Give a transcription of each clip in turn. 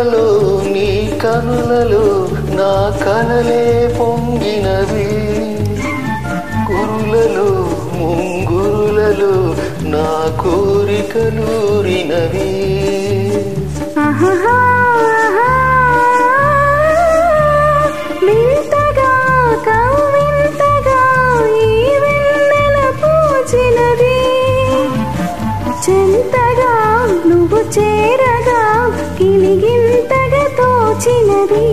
కలలో నీ కనులలో నా కలలే పొంగినవి కురులలో ముంగురులలో నా కోరికలూరినవి ఆహాహా, వింతగా కవ్వింతగా ఈ వెన్నెల పూచినది చెంతగా నువ్వు చేరగా గిలిగింతగా తోచినది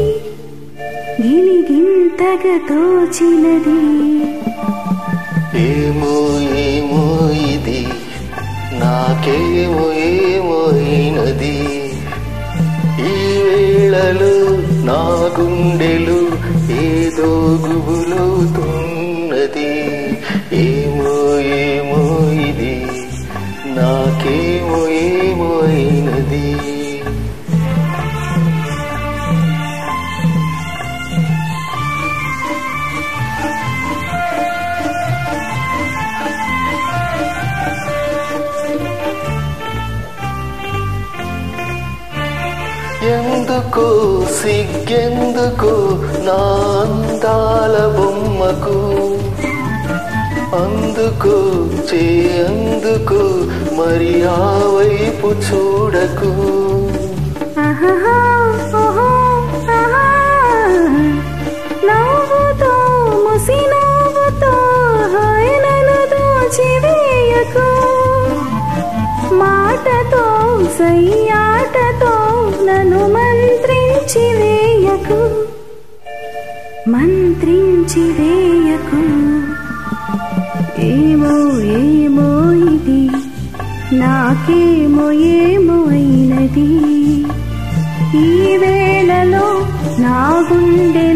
గిలిగింతగా తోచినది ఏమో ఏమో ఇది నాకేమో ఏమో అయినది ఈ వేళలో నా గుండెలు ఏదో గుబులవుతున్నది ఏమో ఏమో ఇది నాకేమో ఏమో అయినది ఎందుకు సిగ్గెందుకు నా అందాల బొమ్మకు అందుకు చేయందుకు మరి ఆ వైపు చూడకు ఆహాహా, ఓహో, ఆహా. నవ్వుతో ముసి నవ్వుతో హాయ్ నన్ను దోచివేయకు మాటతో సయ్యాటతో నన్ను మంత్రించి వేయకు మంత్రించి వేయకు ఏమో ఏమో ఇది నాకేమో ఏమో అయినది ఈ వేళలో నా గుండె